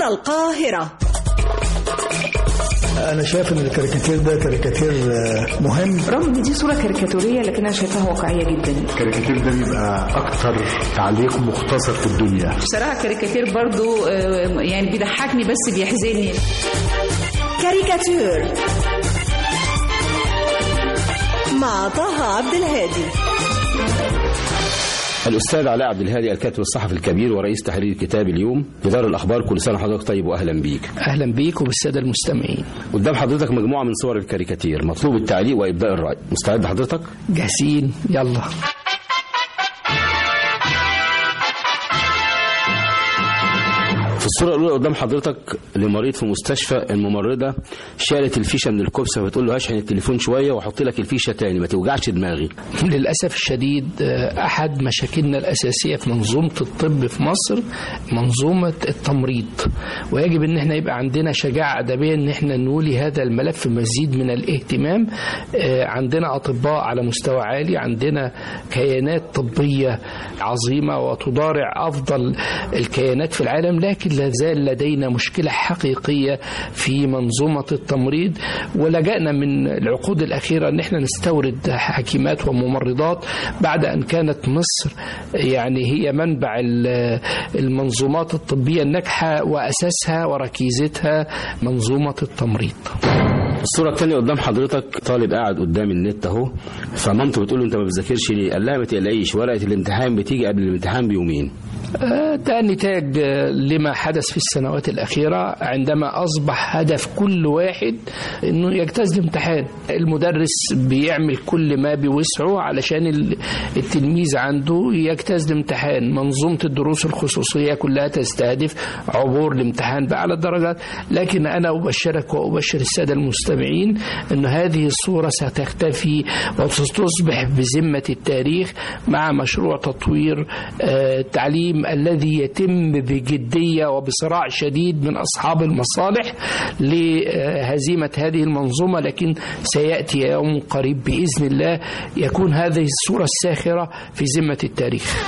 هنا القاهرة انا شايف ان الكاريكاتير ده كاريكاتير مهم رغم ان دي صوره كاريكاتوريه لكن انا شايفاها واقعيه جدا الكاريكاتير ده بيبقى اكتر تعليق مختصر في الدنيا بصراحه كاريكاتير برضو يعني بيضحكني بس بيحزنني كاريكاتير مع طه عبد الهادي الأستاذ علاء عبد الهادي الكاتب الصحفي الكبير ورئيس تحرير كتاب اليوم في دار الأخبار كل سنة وحضرتك طيب وأهلا بيك أهلا بيك وبالسادة المستمعين قدام حضرتك مجموعة من صور الكاريكاتير مطلوب التعليق وإبداء الرأي مستعد حضرتك؟ جاهزين يلا في الصورة الأولى قدام حضرتك لمريض في مستشفى الممرضة شالت الفيشة من الكبسة بتقول له هشحن التليفون شوية وأحط لك الفيشة تاني ما توجعش دماغي للأسف الشديد أحد مشاكلنا الأساسية في منظومة الطب في مصر منظومة التمريض ويجب أن احنا يبقى عندنا شجاعة أدبية أن احنا نولي هذا الملف مزيد من الاهتمام عندنا أطباء على مستوى عالي عندنا كيانات طبية عظيمة وتضارع أفضل الكيانات في العالم لكن لا زال لدينا مشكلة حقيقية في منظومة التمريض ولجأنا من العقود الأخيرة أن احنا نستورد حكيمات وممرضات بعد أن كانت مصر يعني هي منبع المنظومات الطبية الناجحة وأساسها وركيزتها منظومة التمريض الصورة الثانية قدام حضرتك طالب قاعد قدام النت اهو فمامته بتقول له انت ما بتذاكرش ليه؟ قال لها ما تقلقيش ورقة الامتحان بتيجي قبل الامتحان بيومين. ده نتاج لما حدث في السنوات الأخيرة عندما أصبح هدف كل واحد أنه يجتاز الامتحان المدرس بيعمل كل ما بوسعه علشان التلميذ عنده يجتاز الامتحان منظومة الدروس الخصوصية كلها تستهدف عبور الامتحان بأعلى الدرجات لكن أنا أبشرك وأبشر السادة المستمعين أن هذه الصورة ستختفي وستصبح بذمة التاريخ مع مشروع تطوير التعليم الذي يتم بجدية وبصراع شديد من أصحاب المصالح لهزيمة هذه المنظومة لكن سيأتي يوم قريب بإذن الله يكون هذه الصورة الساخرة في ذمة التاريخ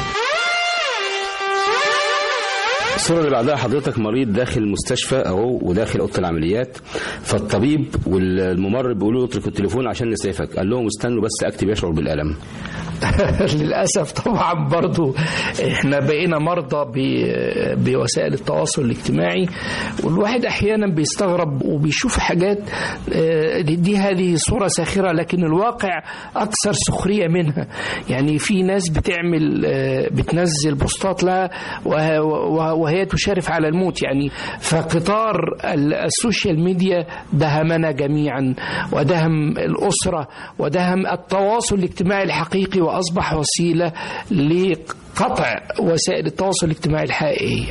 الصورة اللي بعدها حضرتك مريض داخل المستشفى اهو وداخل اوضه العمليات فالطبيب والممرض بيقولوا له اترك التليفون عشان نسعفك قال لهم استنوا بس اكتب يشعر بالالم للاسف طبعا برضو احنا بقينا مرضى بوسائل التواصل الاجتماعي والواحد احيانا بيستغرب وبيشوف حاجات دي هذه صوره ساخره لكن الواقع اكثر سخريه منها يعني في ناس بتعمل بتنزل بوستات لها وهي تشرف على الموت يعني فقطار السوشيال ميديا دهمنا جميعا ودهم الاسره ودهم التواصل الاجتماعي الحقيقي وأصبح وسيلة لقطع وسائل التواصل الاجتماعي الحقيقية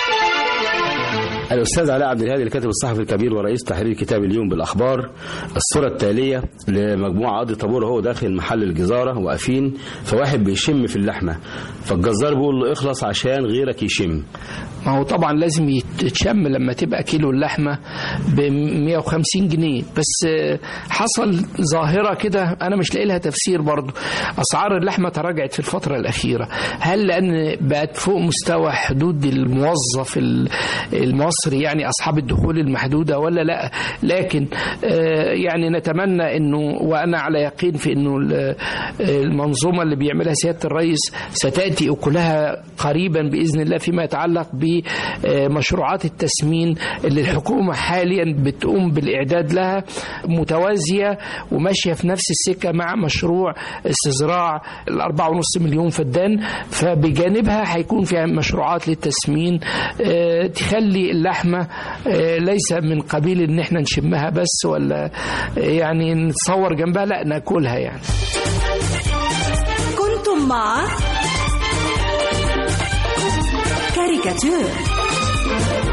الأستاذ علاء عبد الهادي الكاتب الصحفي الكبير ورئيس تحرير كتاب اليوم بالأخبار الصورة التالية لمجموعة قاضي طابور هو داخل محل الجزارة واقفين فواحد بيشم في اللحمة فالجزار بيقول له اخلص عشان غيرك يشم ما هو طبعا لازم يتشم لما تبقى كيلو اللحمة ب 150 جنيه بس حصل ظاهرة كده أنا مش لاقي لها تفسير برضو أسعار اللحمة تراجعت في الفترة الأخيرة هل لأن بقت فوق مستوى حدود الموظف المصري يعني أصحاب الدخول المحدودة ولا لا لكن يعني نتمنى أنه وأنا على يقين في أنه المنظومة اللي بيعملها سيادة الرئيس ستأتي أكلها قريبا بإذن الله فيما يتعلق بمشروعات التسمين اللي الحكومة حاليا بتقوم بالإعداد لها متوازية وماشية في نفس السكة مع مشروع استزراع الأربعة ونص مليون فدان فبجانبها هيكون فيها مشروعات للتسمين تخلي اللحمة ليس من قبيل ان احنا نشمها بس ولا يعني نتصور جنبها لا ناكلها يعني كنتم مع كاريكاتير